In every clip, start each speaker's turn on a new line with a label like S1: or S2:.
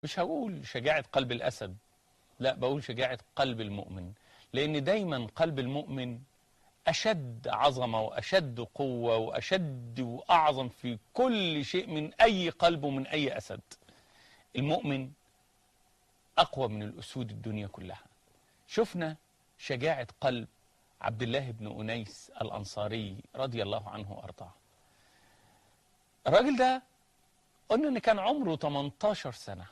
S1: مش هقول شجاعة قلب الأسد لا بقول شجاعة قلب المؤمن لأن دايما قلب المؤمن أشد عظمة وأشد قوة وأشد وأعظم في كل شيء من أي قلب ومن أي أسد المؤمن أقوى من الأسود الدنيا كلها شفنا شجاعة قلب عبد الله بن أنيس الأنصاري رضي الله عنه وأرضاه الراجل ده قلنا إن كان عمره 18 سنة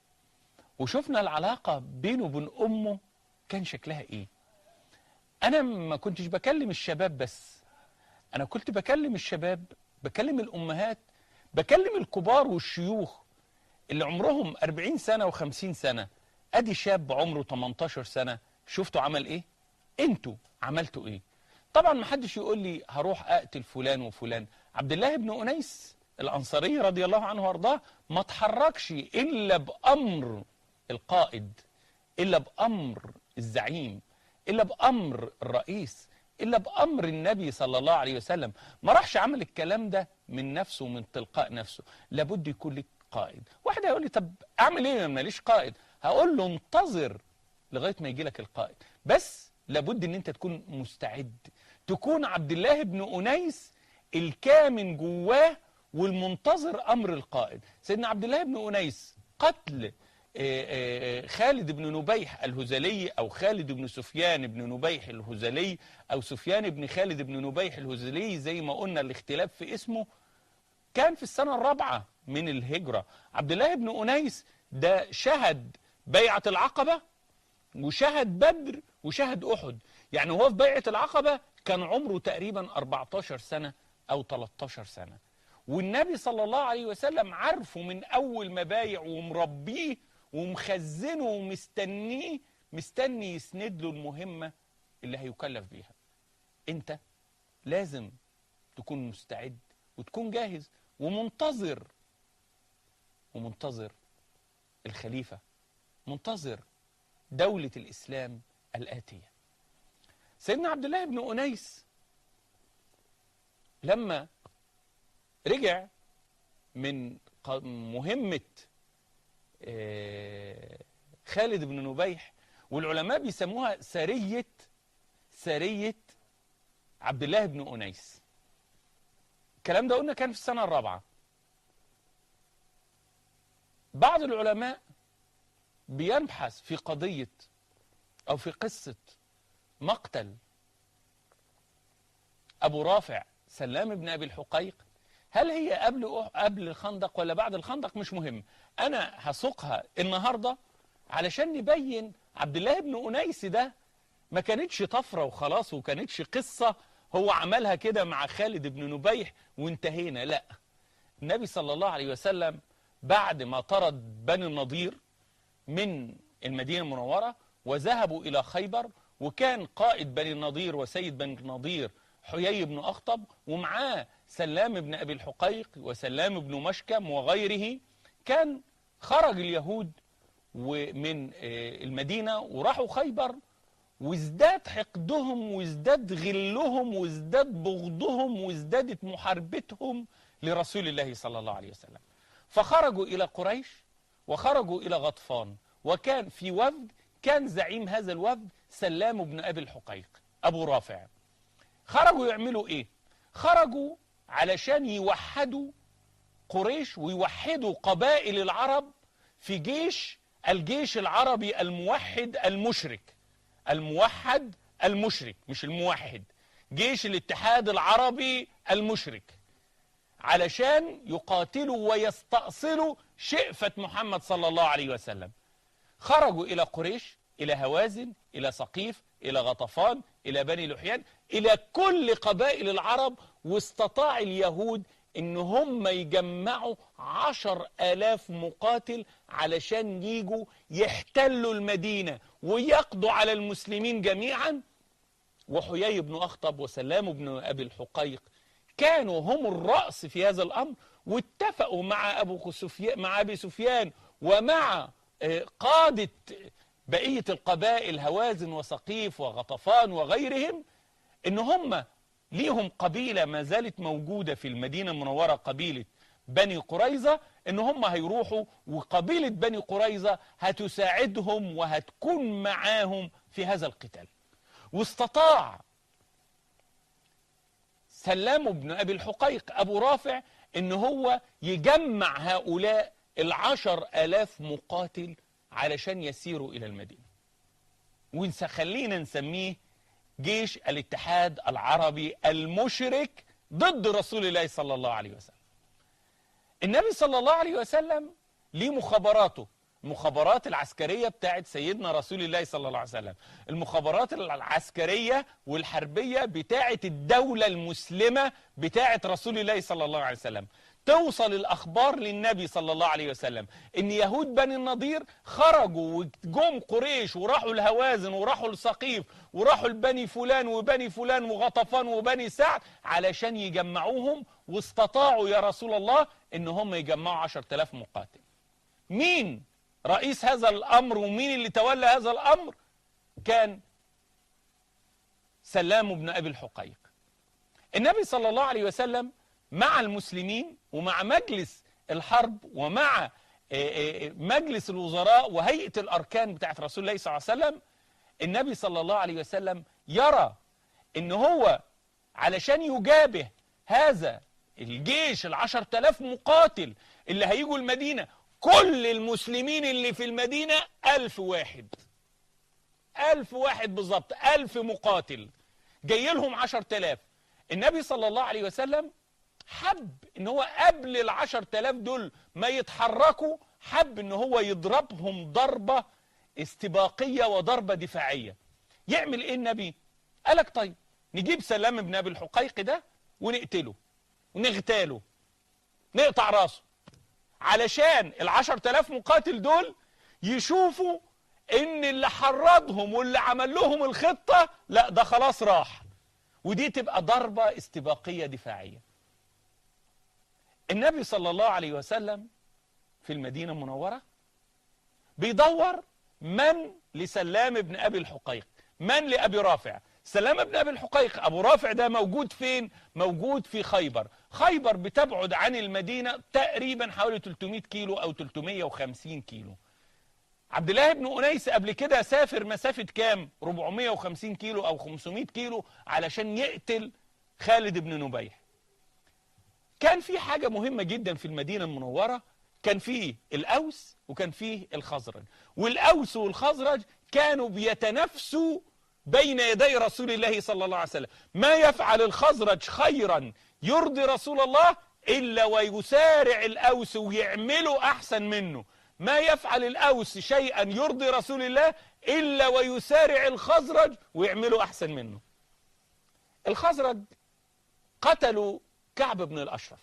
S1: وشفنا العلاقة بينه وبين أمه كان شكلها إيه أنا ما كنتش بكلم الشباب بس أنا كنت بكلم الشباب بكلم الأمهات بكلم الكبار والشيوخ اللي عمرهم 40 سنة و50 سنة أدي شاب عمره 18 سنة شفتوا عمل إيه أنتوا عملتوا إيه طبعا ما حدش يقول لي هروح أقتل فلان وفلان عبد الله بن أنيس الأنصاري رضي الله عنه وارضاه ما تحركش إلا بأمر القائد إلا بأمر الزعيم إلا بأمر الرئيس إلا بأمر النبي صلى الله عليه وسلم ما راحش عمل الكلام ده من نفسه ومن تلقاء نفسه لابد يكون لك قائد واحد هيقول لي طب أعمل إيه ماليش قائد هقول له انتظر لغاية ما يجي لك القائد بس لابد ان انت تكون مستعد تكون عبد الله بن أنيس الكامن جواه والمنتظر أمر القائد سيدنا عبد الله بن أنيس قتل خالد بن نبيح الهزلي أو خالد بن سفيان بن نبيح الهزلي أو سفيان بن خالد بن نبيح الهزلي زي ما قلنا الاختلاف في اسمه كان في السنة الرابعة من الهجرة عبد الله بن أنيس ده شهد بيعة العقبة وشهد بدر وشهد أحد يعني هو في بيعة العقبة كان عمره تقريبا 14 سنة أو 13 سنة والنبي صلى الله عليه وسلم عارفه من أول ما بايع ومربيه ومخزنه ومستنيه مستني يسند له المهمة اللي هيكلف بيها انت لازم تكون مستعد وتكون جاهز ومنتظر ومنتظر الخليفة منتظر دولة الإسلام الآتية سيدنا عبد الله بن أنيس لما رجع من مهمة خالد بن نبيح والعلماء بيسموها سرية سرية عبد الله بن أنيس الكلام ده قلنا كان في السنة الرابعة بعض العلماء بيبحث في قضية أو في قصة مقتل أبو رافع سلام بن أبي الحقيق هل هي قبل قبل الخندق ولا بعد الخندق مش مهم أنا هسوقها النهاردة علشان نبين عبد الله بن أنيس ده ما كانتش طفرة وخلاص وكانتش قصة هو عملها كده مع خالد بن نبيح وانتهينا لا النبي صلى الله عليه وسلم بعد ما طرد بني النضير من المدينة المنورة وذهبوا إلى خيبر وكان قائد بني النضير وسيد بني النضير حيي بن أخطب ومعاه سلام بن أبي الحقيق وسلام بن مشكم وغيره كان خرج اليهود من المدينة وراحوا خيبر وازداد حقدهم وازداد غلهم وازداد بغضهم وازدادت محاربتهم لرسول الله صلى الله عليه وسلم فخرجوا إلى قريش وخرجوا إلى غطفان وكان في وفد كان زعيم هذا الوفد سلام بن أبي الحقيق أبو رافع خرجوا يعملوا إيه خرجوا علشان يوحدوا قريش ويوحدوا قبائل العرب في جيش الجيش العربي الموحد المشرك الموحد المشرك مش الموحد جيش الاتحاد العربي المشرك علشان يقاتلوا ويستأصلوا شئفة محمد صلى الله عليه وسلم خرجوا إلى قريش إلى هوازن إلى سقيف إلى غطفان إلى بني لحيان إلى كل قبائل العرب واستطاع اليهود إن هم يجمعوا عشر آلاف مقاتل علشان يجوا يحتلوا المدينة ويقضوا على المسلمين جميعا وحيي بن أخطب وسلام بن أبي الحقيق كانوا هم الرأس في هذا الأمر واتفقوا مع أبو سفيان مع أبي سفيان ومع قادة بقية القبائل هوازن وسقيف وغطفان وغيرهم ان هم ليهم قبيلة ما زالت موجودة في المدينة المنورة قبيلة بني قريظة ان هم هيروحوا وقبيلة بني قريظة هتساعدهم وهتكون معاهم في هذا القتال واستطاع سلام بن أبي الحقيق أبو رافع ان هو يجمع هؤلاء العشر آلاف مقاتل علشان يسيروا إلى المدينة وخلينا نسميه جيش الاتحاد العربي المشرك ضد رسول الله صلى الله عليه وسلم النبي صلى الله عليه وسلم ليه مخابراته المخابرات العسكرية بتاعت سيدنا رسول الله صلى الله عليه وسلم المخابرات العسكرية والحربية بتاعت الدولة المسلمة بتاعت رسول الله صلى الله عليه وسلم توصل الأخبار للنبي صلى الله عليه وسلم إن يهود بني النضير خرجوا وجم قريش وراحوا الهوازن وراحوا السقيف وراحوا لبني فلان وبني فلان وغطفان وبني سعد علشان يجمعوهم واستطاعوا يا رسول الله إن هم يجمعوا عشر تلاف مقاتل مين رئيس هذا الأمر ومين اللي تولى هذا الأمر كان سلام بن أبي الحقيق النبي صلى الله عليه وسلم مع المسلمين ومع مجلس الحرب ومع مجلس الوزراء وهيئة الأركان بتاعت رسول الله صلى الله عليه وسلم النبي صلى الله عليه وسلم يرى ان هو علشان يجابه هذا الجيش العشر تلاف مقاتل اللي هيجوا المدينة كل المسلمين اللي في المدينة ألف واحد ألف واحد بالظبط ألف مقاتل جاي لهم عشر تلاف النبي صلى الله عليه وسلم حب ان هو قبل العشر تلاف دول ما يتحركوا حب ان هو يضربهم ضربة استباقية وضربة دفاعية يعمل ايه النبي قالك طيب نجيب سلام بن ابي الحقيق ده ونقتله ونغتاله نقطع راسه علشان العشر تلاف مقاتل دول يشوفوا ان اللي حرضهم واللي عمل لهم الخطة لا ده خلاص راح ودي تبقى ضربة استباقية دفاعية النبي صلى الله عليه وسلم في المدينة المنورة بيدور من لسلام بن أبي الحقيق من لأبي رافع سلام بن أبي الحقيق أبو رافع ده موجود فين موجود في خيبر خيبر بتبعد عن المدينة تقريبا حوالي 300 كيلو أو 350 كيلو عبد الله بن أنيس قبل كده سافر مسافة كام 450 كيلو أو 500 كيلو علشان يقتل خالد بن نبيح كان في حاجة مهمة جدا في المدينة المنورة كان فيه الأوس وكان فيه الخزرج والأوس والخزرج كانوا بيتنافسوا بين يدي رسول الله صلى الله عليه وسلم ما يفعل الخزرج خيرا يرضي رسول الله إلا ويسارع الأوس ويعملوا أحسن منه ما يفعل الأوس شيئا يرضي رسول الله إلا ويسارع الخزرج ويعملوا أحسن منه الخزرج قتلوا كعب بن الأشرف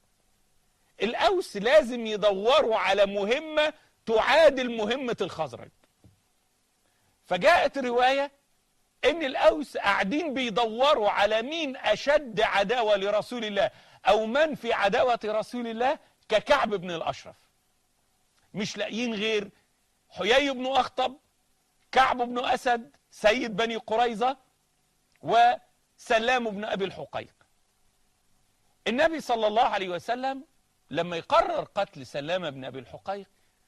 S1: الأوس لازم يدوروا على مهمة تعادل مهمة الخزرج فجاءت رواية ان الأوس قاعدين بيدوروا على مين أشد عداوة لرسول الله أو من في عداوة رسول الله ككعب بن الأشرف مش لاقيين غير حيي بن أخطب كعب بن أسد سيد بني قريظة وسلام بن أبي الحقيق النبي صلى الله عليه وسلم لما يقرر قتل سلامة بن أبي الحقيق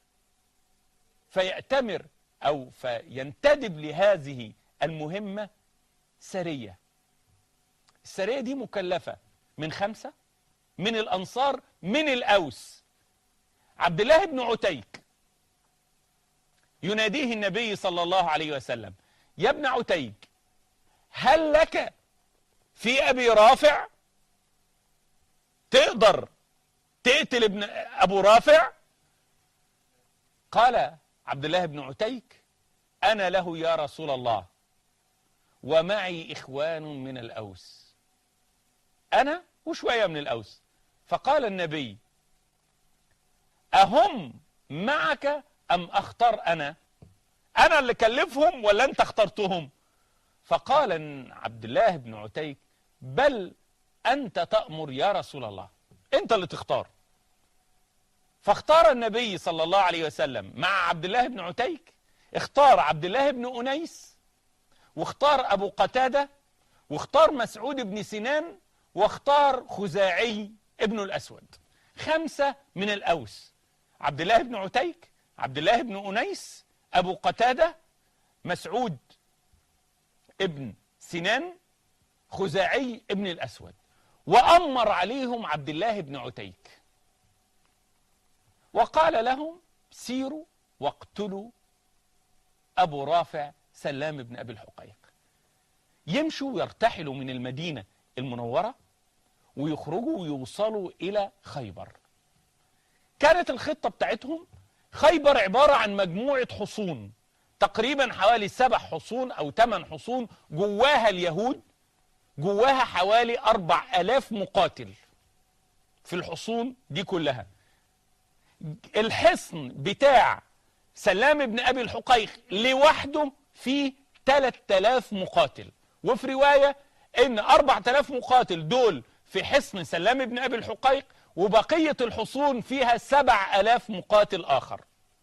S1: فيأتمر أو فينتدب لهذه المهمة سرية السرية دي مكلفة من خمسة من الأنصار من الأوس عبد الله بن عتيك يناديه النبي صلى الله عليه وسلم يا ابن عتيك هل لك في أبي رافع تقدر تقتل ابن أبو رافع قال عبد الله بن عتيك أنا له يا رسول الله ومعي إخوان من الأوس أنا وشوية من الأوس فقال النبي أهم معك أم أختار أنا أنا اللي كلفهم ولا أنت اخترتهم فقال عبد الله بن عتيك بل أنت تأمر يا رسول الله أنت اللي تختار فاختار النبي صلى الله عليه وسلم مع عبد الله بن عتيك اختار عبد الله بن أنيس واختار أبو قتادة واختار مسعود بن سنان واختار خزاعي ابن الأسود خمسة من الأوس عبد الله بن عتيك عبد الله بن أنيس أبو قتادة مسعود ابن سنان خزاعي ابن الأسود وأمر عليهم عبد الله بن عتيك وقال لهم سيروا واقتلوا أبو رافع سلام بن أبي الحقيق يمشوا ويرتحلوا من المدينة المنورة ويخرجوا ويوصلوا إلى خيبر كانت الخطة بتاعتهم خيبر عبارة عن مجموعة حصون تقريبا حوالي سبع حصون أو ثمان حصون جواها اليهود جواها حوالي أربع ألاف مقاتل في الحصون دي كلها الحصن بتاع سلام بن أبي الحقيق لوحده فيه 3000 مقاتل وفي رواية ان 4000 مقاتل دول في حصن سلام بن أبي الحقيق وبقية الحصون فيها 7000 مقاتل آخر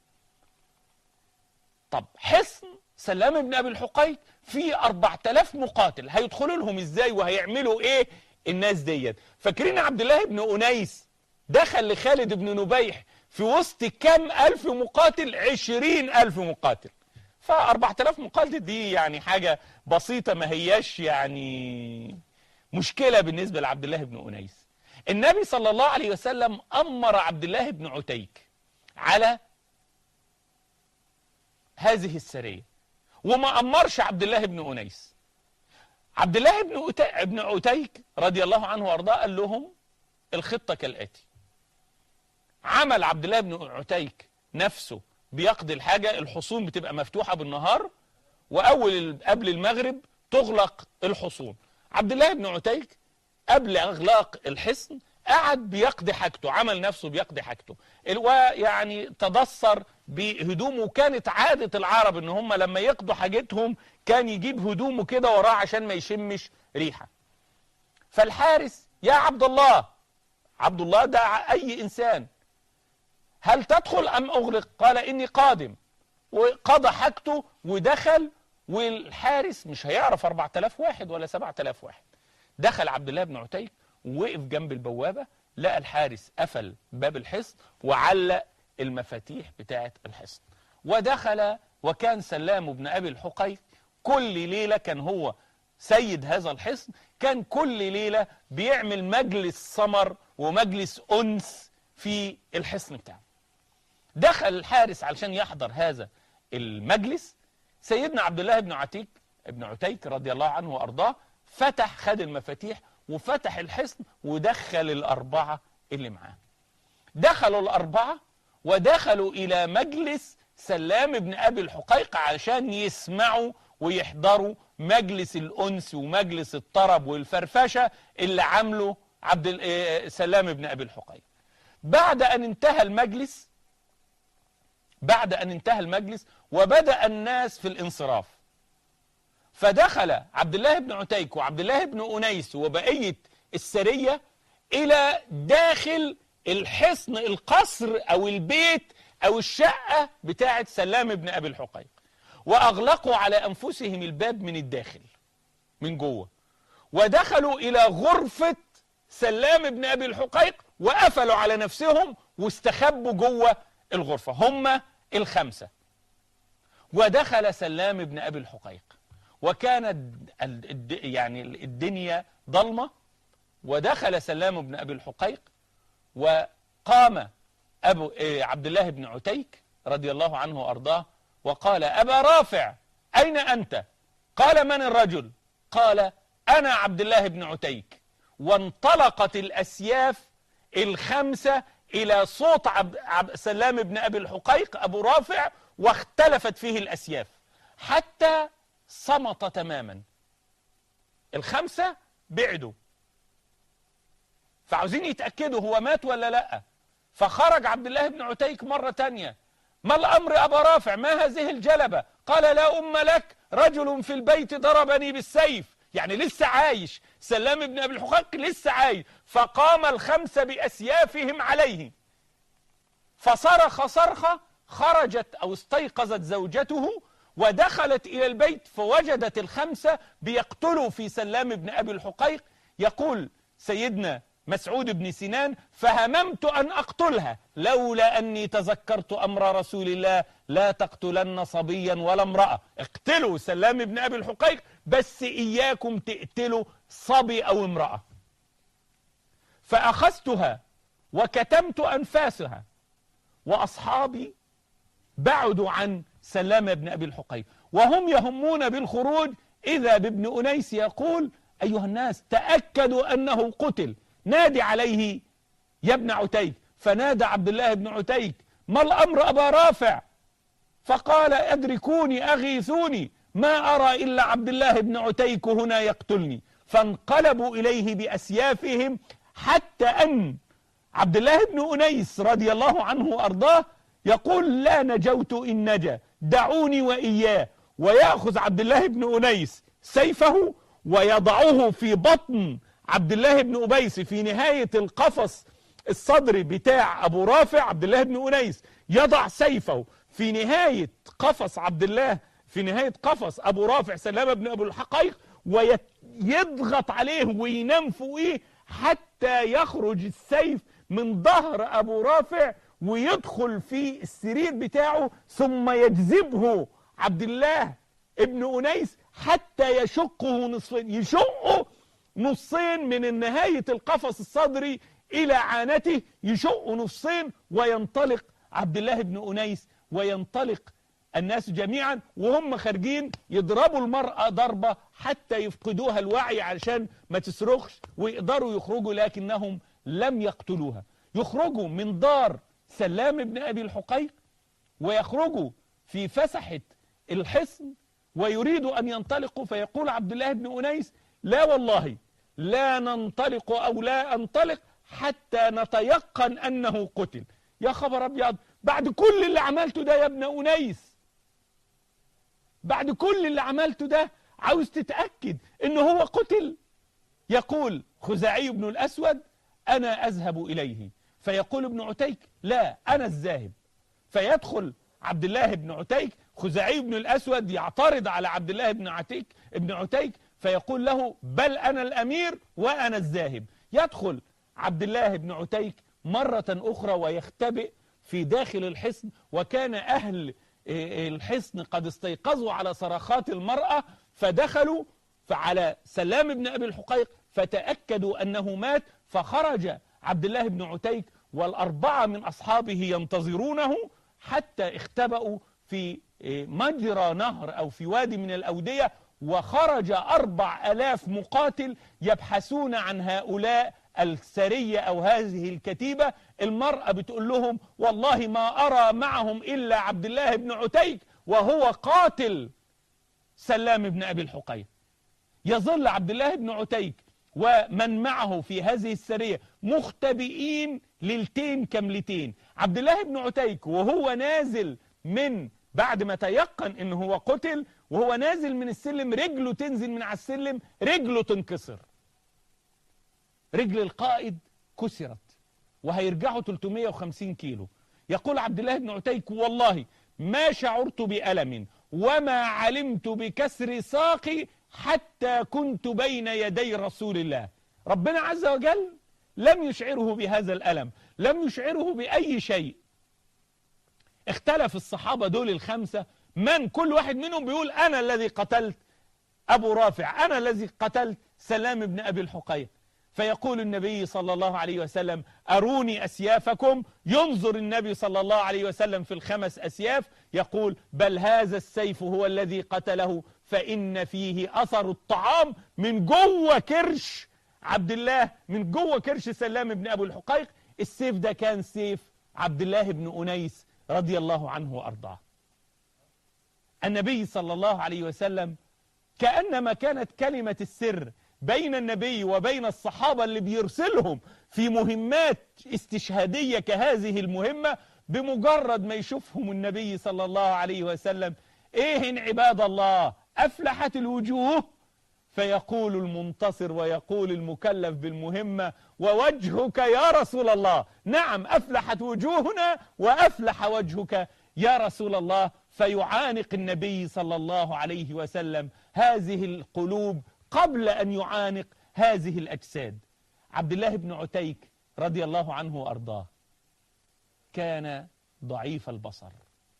S1: طب حصن سلام بن أبي الحقيق فيه 4000 مقاتل هيدخلوا لهم ازاي وهيعملوا ايه الناس ديت فاكرين عبد الله بن أنيس دخل لخالد بن نبيح في وسط كم ألف مقاتل عشرين ألف مقاتل فأربعة آلاف مقاتل دي يعني حاجة بسيطة ما هياش يعني مشكلة بالنسبة لعبد الله بن أنيس النبي صلى الله عليه وسلم أمر عبد الله بن عتيك على هذه السرية وما أمرش عبد الله بن أنيس عبد الله بن ابن عتيك رضي الله عنه وارضاه قال لهم الخطة كالآتي عمل عبد الله بن عتيك نفسه بيقضي الحاجة الحصون بتبقى مفتوحة بالنهار وأول قبل المغرب تغلق الحصون عبد الله بن عتيك قبل إغلاق الحصن قعد بيقضي حاجته عمل نفسه بيقضي حاجته ويعني تدثر بهدومه كانت عادة العرب ان هم لما يقضوا حاجتهم كان يجيب هدومه كده وراه عشان ما يشمش ريحة فالحارس يا عبد الله عبد الله ده اي انسان هل تدخل أم أغلق قال إني قادم وقضى حاجته ودخل والحارس مش هيعرف 4000 واحد ولا 7000 واحد دخل عبد الله بن عتيك ووقف جنب البوابة لقى الحارس قفل باب الحصن وعلق المفاتيح بتاعة الحصن ودخل وكان سلام بن أبي الحقيق كل ليلة كان هو سيد هذا الحصن كان كل ليلة بيعمل مجلس سمر ومجلس أنس في الحصن بتاعه دخل الحارس علشان يحضر هذا المجلس سيدنا عبد الله بن عتيك ابن عتيك رضي الله عنه وارضاه فتح خد المفاتيح وفتح الحصن ودخل الاربعه اللي معاه دخلوا الاربعه ودخلوا الى مجلس سلام بن ابي الحقيق علشان يسمعوا ويحضروا مجلس الانس ومجلس الطرب والفرفشه اللي عامله عبد سلام بن ابي الحقيق بعد ان انتهى المجلس بعد أن انتهى المجلس وبدأ الناس في الانصراف فدخل عبد الله بن عتيك وعبد الله بن أنيس وبقية السرية إلى داخل الحصن القصر أو البيت أو الشقة بتاعة سلام بن أبي الحقيق وأغلقوا على أنفسهم الباب من الداخل من جوه ودخلوا إلى غرفة سلام بن أبي الحقيق وقفلوا على نفسهم واستخبوا جوه الغرفة هم الخمسة ودخل سلام بن أبي الحقيق وكانت يعني الدنيا ضلمة ودخل سلام بن أبي الحقيق وقام أبو عبد الله بن عتيك رضي الله عنه وأرضاه وقال أبا رافع أين أنت قال من الرجل قال أنا عبد الله بن عتيك وانطلقت الأسياف الخمسة إلى صوت عب... عب... سلام بن أبي الحقيق أبو رافع واختلفت فيه الأسياف حتى صمت تماما الخمسة بعدوا فعاوزين يتأكدوا هو مات ولا لا فخرج عبد الله بن عتيك مرة تانية ما الأمر أبا رافع ما هذه الجلبة قال لا أم لك رجل في البيت ضربني بالسيف يعني لسه عايش سلام بن أبي الحقيق لسه عايش فقام الخمسة بأسيافهم عليه فصرخ صرخة خرجت أو استيقظت زوجته ودخلت إلى البيت فوجدت الخمسة بيقتلوا في سلام بن أبي الحقيق يقول سيدنا مسعود بن سنان فهممت أن أقتلها لولا أني تذكرت أمر رسول الله لا تقتلن صبيا ولا امرأة اقتلوا سلام بن أبي الحقيق بس إياكم تقتلوا صبي أو امرأة فأخذتها وكتمت أنفاسها وأصحابي بعدوا عن سلام بن أبي الحقيق وهم يهمون بالخروج إذا بابن أنيس يقول أيها الناس تأكدوا أنه قتل نادي عليه يا ابن عتيك فنادى عبد الله بن عتيك ما الأمر أبا رافع فقال أدركوني أغيثوني ما أرى إلا عبد الله بن عتيك هنا يقتلني فانقلبوا إليه بأسيافهم حتى أن عبد الله بن أنيس رضي الله عنه وأرضاه يقول لا نجوت إن نجا دعوني وإياه ويأخذ عبد الله بن أنيس سيفه ويضعه في بطن عبد الله بن أبيس في نهاية القفص الصدري بتاع أبو رافع عبد الله بن أنيس يضع سيفه في نهاية قفص عبد الله في نهاية قفص أبو رافع سلامة بن أبو الحقيق ويضغط عليه وينام فوقيه حتى يخرج السيف من ظهر أبو رافع ويدخل في السرير بتاعه ثم يجذبه عبد الله ابن أنيس حتى يشقه نصفين يشقه نصين من نهاية القفص الصدري إلى عانته يشق نصين وينطلق عبد الله بن أنيس وينطلق الناس جميعا وهم خارجين يضربوا المرأة ضربة حتى يفقدوها الوعي علشان ما تصرخش ويقدروا يخرجوا لكنهم لم يقتلوها يخرجوا من دار سلام بن أبي الحقيق ويخرجوا في فسحة الحصن ويريدوا أن ينطلقوا فيقول عبد الله بن أنيس لا والله لا ننطلق أو لا أنطلق حتى نتيقن أنه قتل يا خبر أبيض بعد كل اللي عملته ده يا ابن أنيس بعد كل اللي عملته ده عاوز تتأكد أنه هو قتل يقول خزاعي بن الأسود أنا أذهب إليه فيقول ابن عتيك لا أنا الذاهب فيدخل عبد الله بن عتيك خزاعي بن الأسود يعترض على عبد الله بن عتيك ابن عتيك فيقول له بل أنا الأمير وأنا الذاهب يدخل عبد الله بن عتيك مرة أخرى ويختبئ في داخل الحصن وكان أهل الحصن قد استيقظوا على صرخات المرأة فدخلوا فعلى سلام بن أبي الحقيق فتأكدوا أنه مات فخرج عبد الله بن عتيك والأربعة من أصحابه ينتظرونه حتى اختبأوا في مجرى نهر أو في وادي من الأودية وخرج أربع ألاف مقاتل يبحثون عن هؤلاء السرية أو هذه الكتيبة المرأة بتقول لهم والله ما أرى معهم إلا عبد الله بن عتيك وهو قاتل سلام بن أبي الحقيق يظل عبد الله بن عتيك ومن معه في هذه السرية مختبئين ليلتين كاملتين عبد الله بن عتيك وهو نازل من بعد ما تيقن انه هو قتل وهو نازل من السلم رجله تنزل من على السلم رجله تنكسر رجل القائد كسرت وهيرجعوا 350 كيلو يقول عبد الله بن عتيك والله ما شعرت بألم وما علمت بكسر ساقي حتى كنت بين يدي رسول الله ربنا عز وجل لم يشعره بهذا الألم لم يشعره بأي شيء اختلف الصحابة دول الخمسة من كل واحد منهم بيقول أنا الذي قتلت أبو رافع أنا الذي قتلت سلام بن أبي الحقيق فيقول النبي صلى الله عليه وسلم أروني أسيافكم ينظر النبي صلى الله عليه وسلم في الخمس أسياف يقول بل هذا السيف هو الذي قتله فإن فيه أثر الطعام من جوه كرش عبد الله من جوه كرش سلام بن أبو الحقيق السيف ده كان سيف عبد الله بن أنيس رضي الله عنه وأرضاه النبي صلى الله عليه وسلم كأنما كانت كلمة السر بين النبي وبين الصحابة اللي بيرسلهم في مهمات استشهادية كهذه المهمة بمجرد ما يشوفهم النبي صلى الله عليه وسلم ايه عباد الله أفلحت الوجوه فيقول المنتصر ويقول المكلف بالمهمة ووجهك يا رسول الله نعم أفلحت وجوهنا وأفلح وجهك يا رسول الله فيعانق النبي صلى الله عليه وسلم هذه القلوب قبل أن يعانق هذه الأجساد عبد الله بن عتيك رضي الله عنه وأرضاه كان ضعيف البصر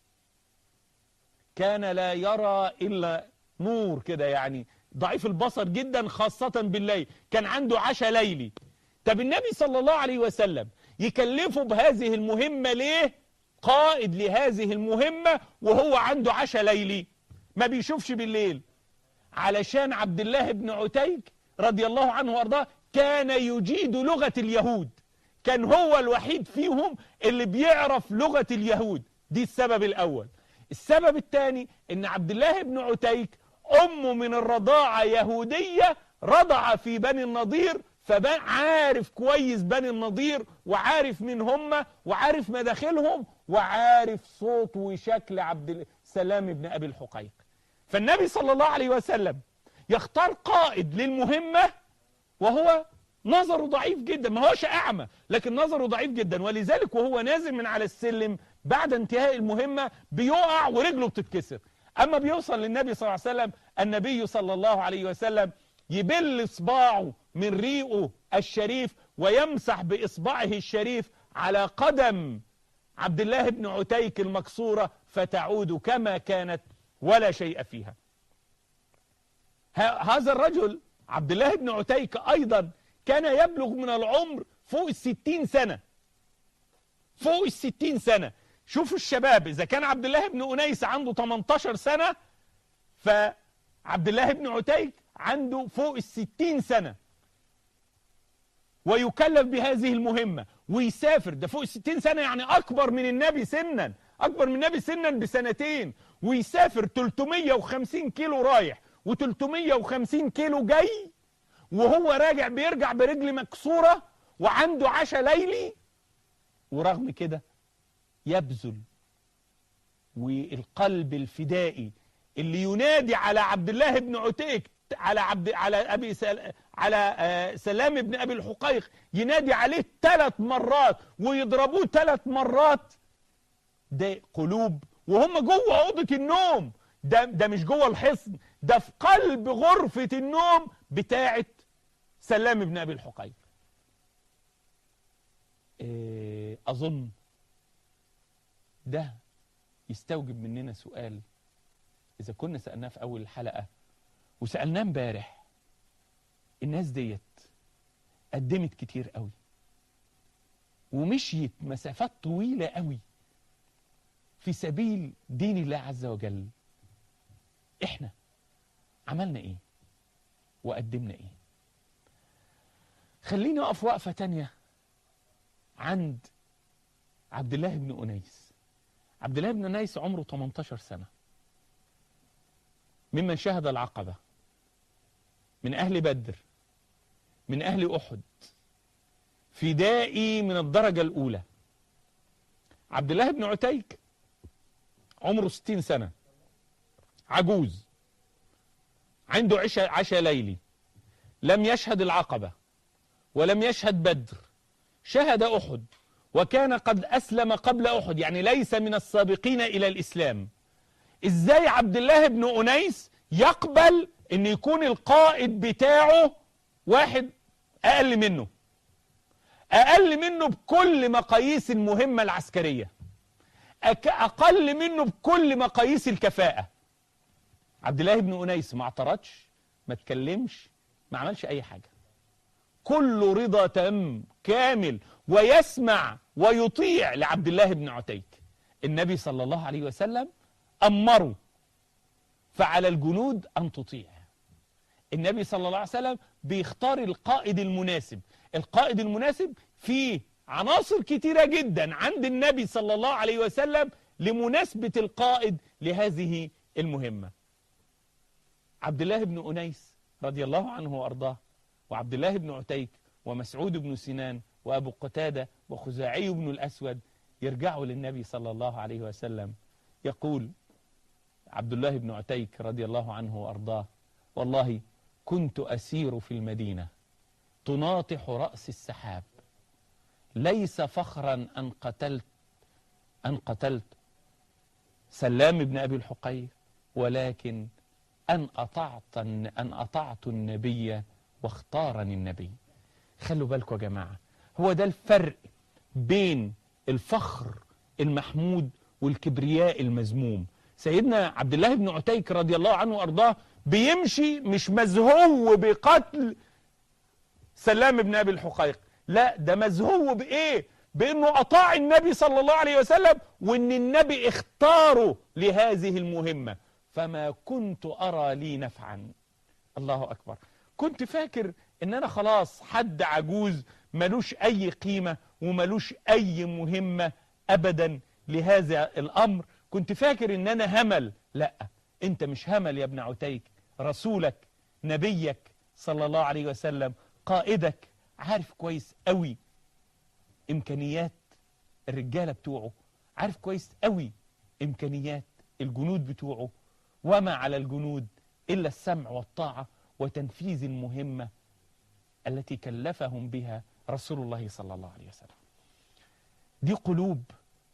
S1: كان لا يرى إلا نور كده يعني ضعيف البصر جدا خاصة بالليل كان عنده عشاء ليلي طب النبي صلى الله عليه وسلم يكلفه بهذه المهمة ليه قائد لهذه المهمة وهو عنده عشاء ليلي ما بيشوفش بالليل علشان عبد الله بن عتيك رضي الله عنه وارضاه كان يجيد لغة اليهود كان هو الوحيد فيهم اللي بيعرف لغة اليهود دي السبب الأول السبب الثاني ان عبد الله بن عتيك أمه من الرضاعة يهودية رضع في بني النضير فعارف كويس بني النضير وعارف مين هم وعارف مداخلهم وعارف صوت وشكل عبد السلام بن أبي الحقيق فالنبي صلى الله عليه وسلم يختار قائد للمهمة وهو نظره ضعيف جدا ما هوش أعمى لكن نظره ضعيف جدا ولذلك وهو نازل من على السلم بعد انتهاء المهمة بيقع ورجله بتتكسر أما بيوصل للنبي صلى الله عليه وسلم النبي صلى الله عليه وسلم يبل إصبعه من ريقه الشريف ويمسح بإصبعه الشريف على قدم عبد الله بن عتيك المكسورة فتعود كما كانت ولا شيء فيها هذا الرجل عبد الله بن عتيك أيضا كان يبلغ من العمر فوق الستين سنة فوق الستين سنة شوفوا الشباب إذا كان عبد الله بن أنيس عنده 18 سنة فعبد الله بن عتيك عنده فوق الستين سنة ويكلف بهذه المهمة ويسافر ده فوق الستين سنة يعني أكبر من النبي سنا أكبر من النبي سنا بسنتين ويسافر 350 كيلو رايح و350 كيلو جاي وهو راجع بيرجع برجل مكسورة وعنده عشاء ليلي ورغم كده يبذل والقلب الفدائي اللي ينادي على عبد الله بن عتيك على عبد على ابي سل... على سلام بن ابي الحقيق ينادي عليه ثلاث مرات ويضربوه ثلاث مرات ده قلوب وهم جوه اوضه النوم ده ده مش جوه الحصن ده في قلب غرفه النوم بتاعه سلام بن ابي الحقيق إيه اظن ده يستوجب مننا سؤال اذا كنا سالناه في اول الحلقه وسالناه امبارح الناس ديت قدمت كتير قوي ومشيت مسافات طويله قوي في سبيل دين الله عز وجل احنا عملنا ايه وقدمنا ايه خليني اقف وقفه تانية عند عبد الله بن انيس عبد الله بن انيس عمره 18 سنه ممن شهد العقبه من اهل بدر من اهل احد فدائي من الدرجه الاولى عبد الله بن عتيك عمره 60 سنه عجوز عنده عشاء عشاء ليلي لم يشهد العقبة ولم يشهد بدر شهد أحد وكان قد أسلم قبل أحد يعني ليس من السابقين إلى الإسلام إزاي عبد الله بن أنيس يقبل أن يكون القائد بتاعه واحد أقل منه أقل منه بكل مقاييس المهمة العسكرية أقل منه بكل مقاييس الكفاءة عبد الله بن أنيس ما اعترضش ما تكلمش ما عملش أي حاجة كله رضا تام كامل ويسمع ويطيع لعبد الله بن عتيك النبي صلى الله عليه وسلم أمره فعلى الجنود أن تطيع النبي صلى الله عليه وسلم بيختار القائد المناسب القائد المناسب فيه عناصر كتيرة جدا عند النبي صلى الله عليه وسلم لمناسبة القائد لهذه المهمة عبد الله بن أنيس رضي الله عنه وأرضاه وعبد الله بن عتيك ومسعود بن سنان وأبو قتادة وخزاعي بن الأسود يرجعوا للنبي صلى الله عليه وسلم يقول عبد الله بن عتيك رضي الله عنه وأرضاه والله كنت أسير في المدينة تناطح رأس السحاب ليس فخرا أن قتلت أن قتلت سلام بن أبي الحقيق ولكن أن أطعت أن أطعت النبي واختارني النبي خلوا بالكم يا جماعة هو ده الفرق بين الفخر المحمود والكبرياء المذموم سيدنا عبد الله بن عتيك رضي الله عنه وارضاه بيمشي مش مزهو بقتل سلام بن ابي الحقيق لا ده مزهو بايه بانه اطاع النبي صلى الله عليه وسلم وان النبي اختاره لهذه المهمة فما كنت ارى لي نفعا الله اكبر كنت فاكر ان انا خلاص حد عجوز ملوش اي قيمة وملوش اي مهمة ابدا لهذا الامر كنت فاكر ان انا همل لا انت مش همل يا ابن عتيك رسولك نبيك صلى الله عليه وسلم قائدك عارف كويس قوي امكانيات الرجالة بتوعه عارف كويس قوي امكانيات الجنود بتوعه وما على الجنود الا السمع والطاعة وتنفيذ المهمة التي كلفهم بها رسول الله صلى الله عليه وسلم دي قلوب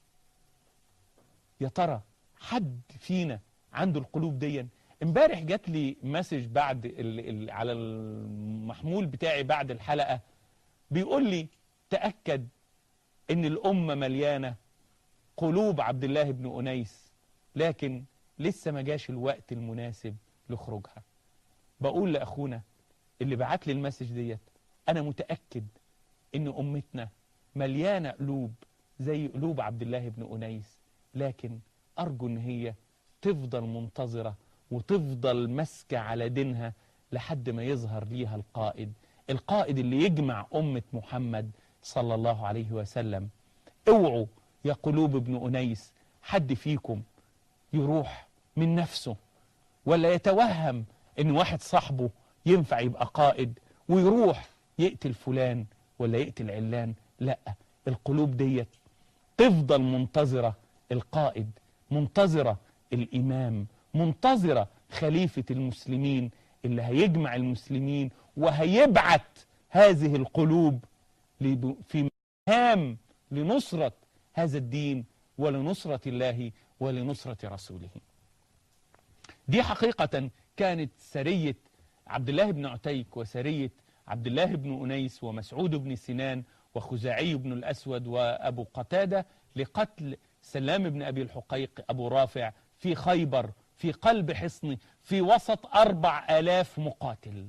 S1: يا ترى حد فينا عنده القلوب دي امبارح جات لي مسج بعد ال ال على المحمول بتاعي بعد الحلقة بيقول لي تأكد ان الأمة مليانة قلوب عبد الله بن أنيس لكن لسه ما جاش الوقت المناسب لخروجها بقول لأخونا اللي بعت لي المسج ديت أنا متأكد ان أمتنا مليانة قلوب زي قلوب عبد الله بن أنيس لكن أرجو ان هي تفضل منتظرة وتفضل ماسكة على دينها لحد ما يظهر ليها القائد القائد اللي يجمع أمة محمد صلى الله عليه وسلم اوعوا يا قلوب ابن أنيس حد فيكم يروح من نفسه ولا يتوهم ان واحد صاحبه ينفع يبقى قائد ويروح يقتل فلان ولا يقتل علان لا القلوب ديت تفضل منتظرة القائد منتظرة الإمام منتظرة خليفة المسلمين اللي هيجمع المسلمين وهيبعت هذه القلوب في مهام لنصرة هذا الدين ولنصرة الله ولنصرة رسوله دي حقيقة كانت سرية عبد الله بن عتيك وسرية عبد الله بن أنيس ومسعود بن سنان وخزاعي بن الأسود وأبو قتادة لقتل سلام بن أبي الحقيق أبو رافع في خيبر في قلب حصن في وسط أربع آلاف مقاتل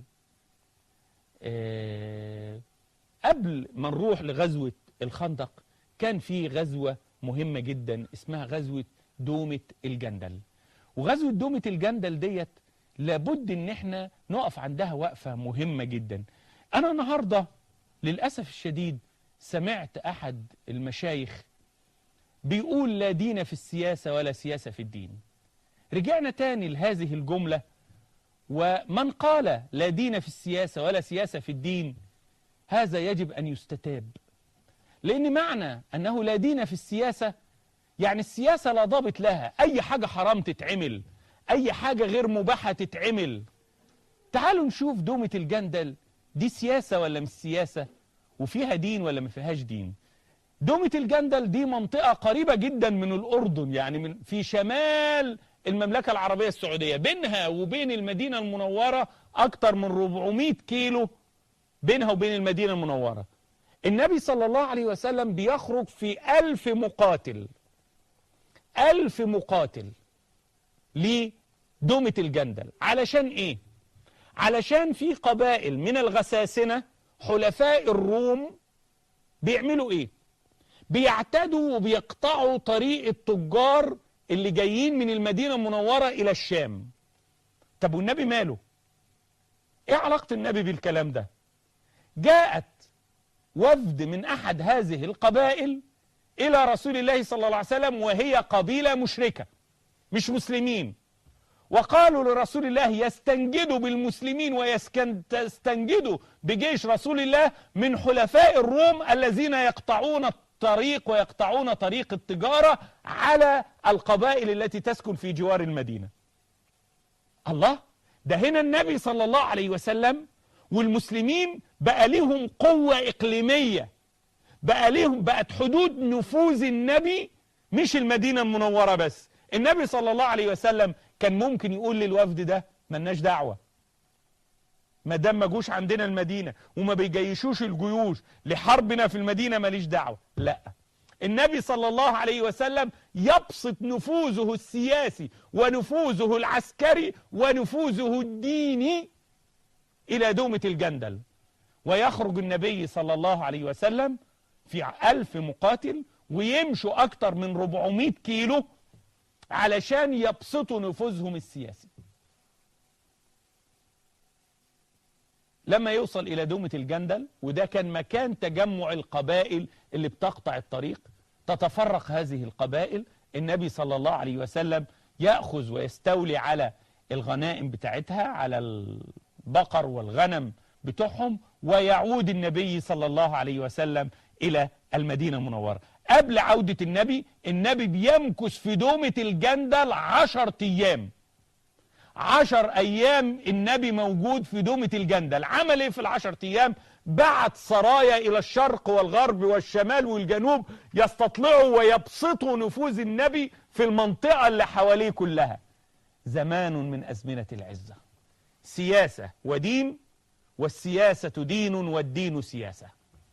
S1: أه قبل ما نروح لغزوة الخندق كان في غزوة مهمة جدا اسمها غزوة دومة الجندل وغزوة دومة الجندل ديت لابد ان احنا نقف عندها وقفة مهمة جدا انا النهاردة للأسف الشديد سمعت احد المشايخ بيقول لا دين في السياسة ولا سياسة في الدين رجعنا تاني لهذه الجملة ومن قال لا دين في السياسة ولا سياسة في الدين هذا يجب أن يستتاب لأن معنى أنه لا دين في السياسة يعني السياسة لا ضابط لها أي حاجة حرام تتعمل أي حاجة غير مباحة تتعمل تعالوا نشوف دومة الجندل دي سياسة ولا مش سياسة وفيها دين ولا ما فيهاش دين دومة الجندل دي منطقة قريبة جدا من الأردن يعني من في شمال المملكة العربية السعودية بينها وبين المدينة المنورة أكتر من 400 كيلو بينها وبين المدينة المنورة النبي صلى الله عليه وسلم بيخرج في ألف مقاتل ألف مقاتل لدومة الجندل علشان إيه؟ علشان في قبائل من الغساسنة حلفاء الروم بيعملوا إيه؟ بيعتدوا وبيقطعوا طريق التجار اللي جايين من المدينة المنورة إلى الشام طب والنبي ماله؟ إيه علاقة النبي بالكلام ده؟ جاءت وفد من أحد هذه القبائل إلى رسول الله صلى الله عليه وسلم وهي قبيلة مشركة مش مسلمين وقالوا لرسول الله يستنجدوا بالمسلمين ويستنجدوا بجيش رسول الله من حلفاء الروم الذين يقطعون الطريق ويقطعون طريق التجارة على القبائل التي تسكن في جوار المدينة الله ده هنا النبي صلى الله عليه وسلم والمسلمين بقى لهم قوة إقليمية بقى لهم بقت حدود نفوذ النبي مش المدينة المنورة بس النبي صلى الله عليه وسلم كان ممكن يقول للوفد ده ملناش دعوة ما دام ما جوش عندنا المدينة وما بيجيشوش الجيوش لحربنا في المدينة ماليش دعوة لا النبي صلى الله عليه وسلم يبسط نفوذه السياسي ونفوذه العسكري ونفوذه الديني إلى دومة الجندل ويخرج النبي صلى الله عليه وسلم في ألف مقاتل ويمشوا أكتر من 400 كيلو علشان يبسطوا نفوذهم السياسي لما يوصل إلى دومة الجندل وده كان مكان تجمع القبائل اللي بتقطع الطريق تتفرق هذه القبائل النبي صلى الله عليه وسلم يأخذ ويستولي على الغنائم بتاعتها على البقر والغنم بتوعهم ويعود النبي صلى الله عليه وسلم إلى المدينة المنورة قبل عودة النبي النبي بيمكث في دومة الجندل عشر أيام عشر أيام النبي موجود في دومة الجندل عمل إيه في العشر أيام بعت سرايا إلى الشرق والغرب والشمال والجنوب يستطلعوا ويبسطوا نفوذ النبي في المنطقة اللي حواليه كلها زمان من أزمنة العزة سياسة ودين والسياسة دين والدين سياسة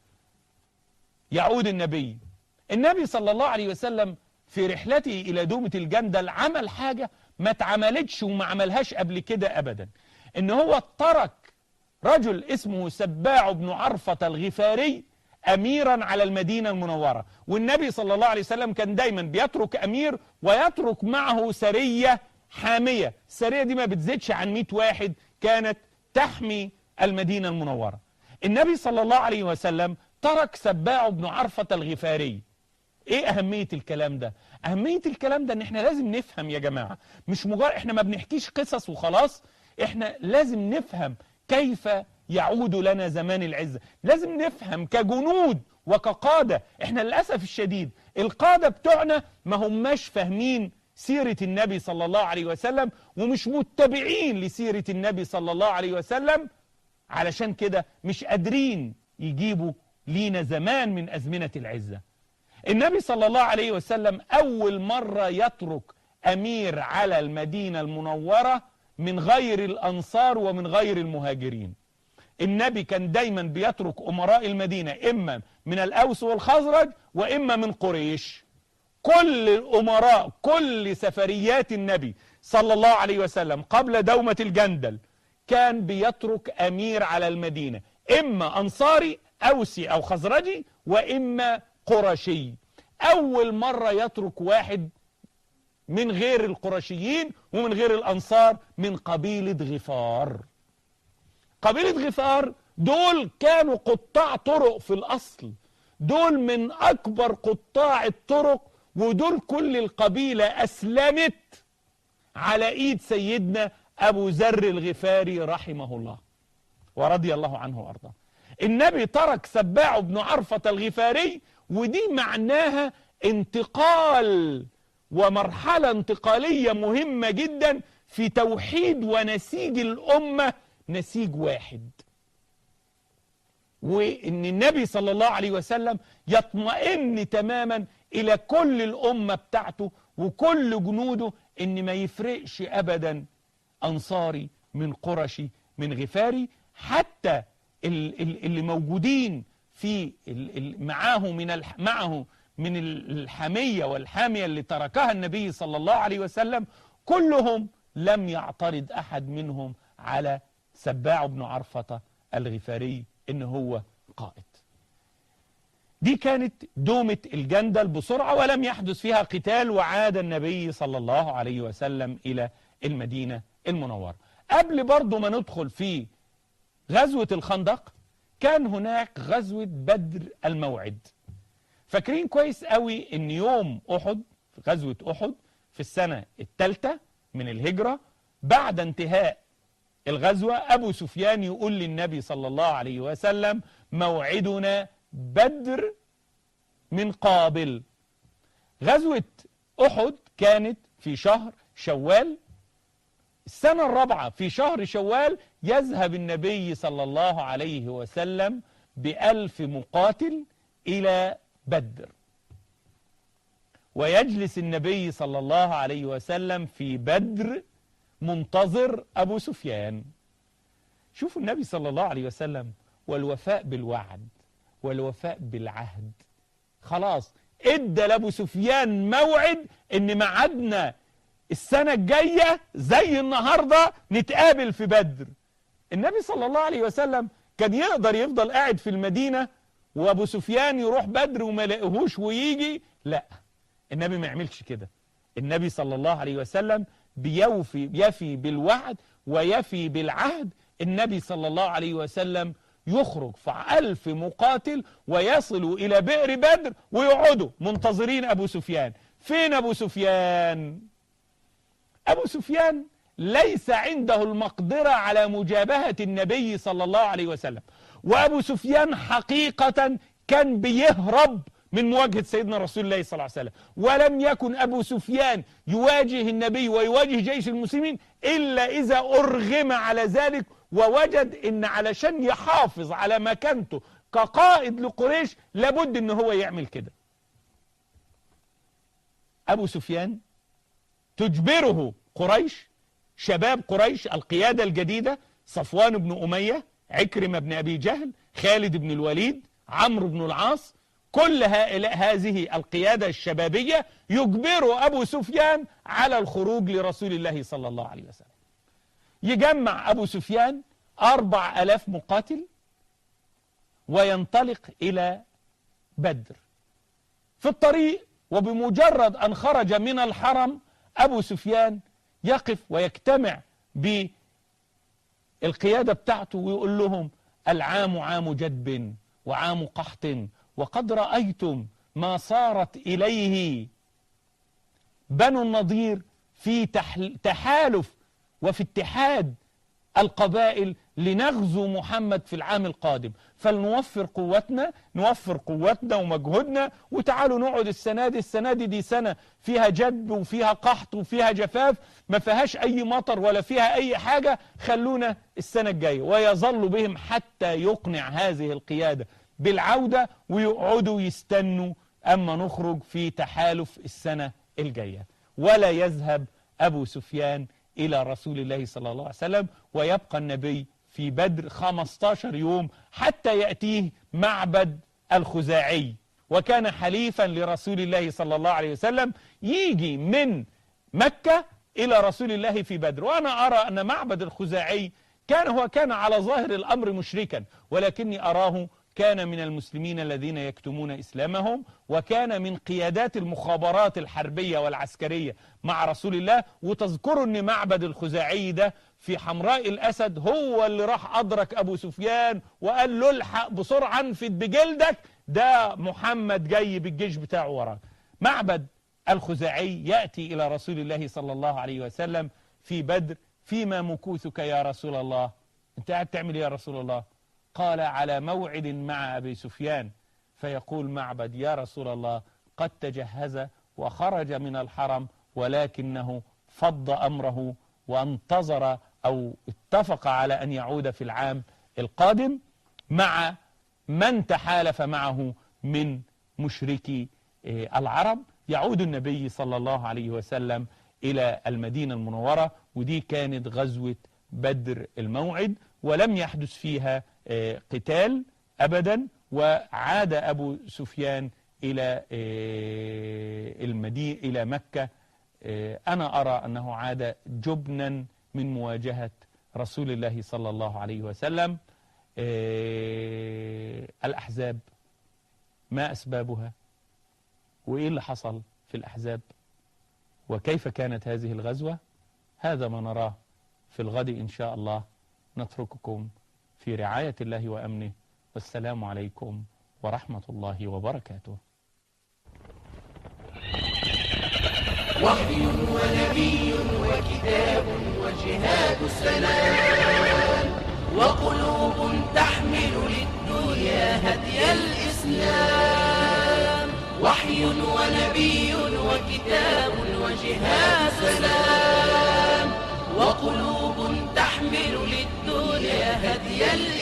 S1: يعود النبي النبي صلى الله عليه وسلم في رحلته إلى دومة الجندل عمل حاجة ما اتعملتش وما عملهاش قبل كده أبدا إن هو ترك رجل اسمه سباع بن عرفة الغفاري أميرا على المدينة المنورة والنبي صلى الله عليه وسلم كان دايما بيترك أمير ويترك معه سرية حامية السرية دي ما بتزيدش عن 100 واحد كانت تحمي المدينة المنورة النبي صلى الله عليه وسلم ترك سباع بن عرفة الغفاري ايه اهمية الكلام ده اهمية الكلام ده ان احنا لازم نفهم يا جماعة مش مجرد احنا ما بنحكيش قصص وخلاص احنا لازم نفهم كيف يعود لنا زمان العزة لازم نفهم كجنود وكقادة احنا للأسف الشديد القادة بتوعنا ما هماش فاهمين سيرة النبي صلى الله عليه وسلم ومش متبعين لسيرة النبي صلى الله عليه وسلم علشان كده مش قادرين يجيبوا لينا زمان من أزمنة العزة النبي صلى الله عليه وسلم أول مرة يترك أمير على المدينة المنورة من غير الأنصار ومن غير المهاجرين النبي كان دايما بيترك أمراء المدينة إما من الأوس والخزرج وإما من قريش كل الأمراء كل سفريات النبي صلى الله عليه وسلم قبل دومة الجندل كان بيترك أمير على المدينة إما أنصاري أوسي أو خزرجي وإما قرشي أول مرة يترك واحد من غير القرشيين ومن غير الأنصار من قبيلة غفار قبيلة غفار دول كانوا قطاع طرق في الأصل دول من أكبر قطاع الطرق ودول كل القبيلة أسلمت على إيد سيدنا أبو ذر الغفاري رحمه الله ورضي الله عنه وأرضاه النبي ترك سباع بن عرفة الغفاري ودي معناها انتقال ومرحلة انتقالية مهمة جدا في توحيد ونسيج الأمة نسيج واحد وإن النبي صلى الله عليه وسلم يطمئن تماما إلى كل الأمة بتاعته وكل جنوده إن ما يفرقش أبدا أنصاري من قرشي من غفاري حتى اللي موجودين في معاه من معه من الحمية والحامية اللي تركها النبي صلى الله عليه وسلم كلهم لم يعترض أحد منهم على سباع بن عرفة الغفاري إن هو قائد دي كانت دومة الجندل بسرعة ولم يحدث فيها قتال وعاد النبي صلى الله عليه وسلم إلى المدينة المنورة قبل برضو ما ندخل في غزوة الخندق كان هناك غزوة بدر الموعد فاكرين كويس قوي ان يوم احد في غزوة احد في السنة الثالثة من الهجرة بعد انتهاء الغزوة ابو سفيان يقول للنبي صلى الله عليه وسلم موعدنا بدر من قابل غزوة احد كانت في شهر شوال السنة الرابعة في شهر شوال يذهب النبي صلى الله عليه وسلم بألف مقاتل إلى بدر ويجلس النبي صلى الله عليه وسلم في بدر منتظر أبو سفيان شوفوا النبي صلى الله عليه وسلم والوفاء بالوعد والوفاء بالعهد خلاص ادى لابو سفيان موعد ان ميعادنا السنة الجاية زي النهاردة نتقابل في بدر النبي صلى الله عليه وسلم كان يقدر يفضل قاعد في المدينة وابو سفيان يروح بدر وما لاقيهوش ويجي لا النبي ما يعملش كده النبي صلى الله عليه وسلم بيوفي يفي بالوعد ويفي بالعهد النبي صلى الله عليه وسلم يخرج في ألف مقاتل ويصلوا إلى بئر بدر ويقعدوا منتظرين أبو سفيان فين أبو سفيان أبو سفيان ليس عنده المقدرة على مجابهة النبي صلى الله عليه وسلم وأبو سفيان حقيقة كان بيهرب من مواجهة سيدنا رسول الله صلى الله عليه وسلم ولم يكن أبو سفيان يواجه النبي ويواجه جيش المسلمين إلا إذا أرغم على ذلك ووجد إن علشان يحافظ على مكانته كقائد لقريش لابد إن هو يعمل كده أبو سفيان تجبره قريش شباب قريش القيادة الجديدة صفوان بن أمية عكرمة بن أبي جهل خالد بن الوليد عمرو بن العاص كل هذه القيادة الشبابية يجبر أبو سفيان على الخروج لرسول الله صلى الله عليه وسلم يجمع أبو سفيان أربع ألاف مقاتل وينطلق إلى بدر في الطريق وبمجرد أن خرج من الحرم أبو سفيان يقف ويجتمع بالقيادة بتاعته ويقول لهم العام عام جدب وعام قحط وقد رأيتم ما صارت إليه بنو النضير في تحالف وفي اتحاد القبائل لنغزو محمد في العام القادم فلنوفر قوتنا نوفر قوتنا ومجهودنا وتعالوا نقعد السنة دي السنة دي دي سنة فيها جدب وفيها قحط وفيها جفاف ما فيهاش أي مطر ولا فيها أي حاجة خلونا السنة الجاية ويظل بهم حتى يقنع هذه القيادة بالعودة ويقعدوا يستنوا أما نخرج في تحالف السنة الجاية ولا يذهب أبو سفيان إلى رسول الله صلى الله عليه وسلم ويبقى النبي في بدر 15 يوم حتى يأتيه معبد الخزاعي وكان حليفا لرسول الله صلى الله عليه وسلم يجي من مكة إلى رسول الله في بدر وأنا أرى أن معبد الخزاعي كان هو كان على ظاهر الأمر مشركا ولكني أراه كان من المسلمين الذين يكتمون إسلامهم وكان من قيادات المخابرات الحربية والعسكرية مع رسول الله وتذكروا أن معبد الخزاعي ده في حمراء الأسد هو اللي راح أدرك أبو سفيان وقال له الحق بسرعة انفد بجلدك ده محمد جاي بالجيش بتاعه وراك معبد الخزاعي يأتي إلى رسول الله صلى الله عليه وسلم في بدر فيما مكوثك يا رسول الله انت قاعد تعمل ايه يا رسول الله قال على موعد مع أبي سفيان فيقول معبد يا رسول الله قد تجهز وخرج من الحرم ولكنه فض أمره وانتظر أو اتفق على أن يعود في العام القادم مع من تحالف معه من مشركي العرب يعود النبي صلى الله عليه وسلم إلى المدينة المنورة ودي كانت غزوة بدر الموعد ولم يحدث فيها قتال أبدا وعاد أبو سفيان إلى المدينة إلى مكة أنا أرى أنه عاد جبنا من مواجهة رسول الله صلى الله عليه وسلم الأحزاب ما أسبابها وإيه اللي حصل في الأحزاب وكيف كانت هذه الغزوة هذا ما نراه في الغد إن شاء الله نترككم في رعاية الله وأمنه والسلام عليكم ورحمة الله وبركاته
S2: وحي ونبي وكتاب وجهاد السلام وقلوب تحمل للدنيا هدي الإسلام وحي ونبي وكتاب وجهاد سلام وقلوب تحمل للدنيا هدي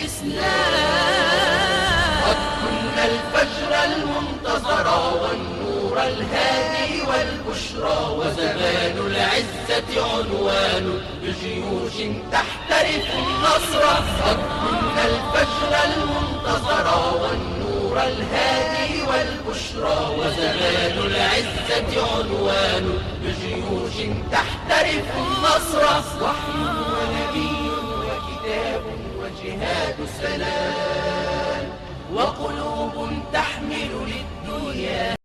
S2: الإسلام قد كنا الفجر المنتظر والنور الهادي والبشرى وزمان العزة العزة عنوان بجيوش تحترف النصر قد كنا الفجر المنتصر والنور الهادي والبشرى وزمان العزة عنوان بجيوش تحترف النصر وحي ونبي وكتاب وجهاد سلام وقلوب تحمل للدنيا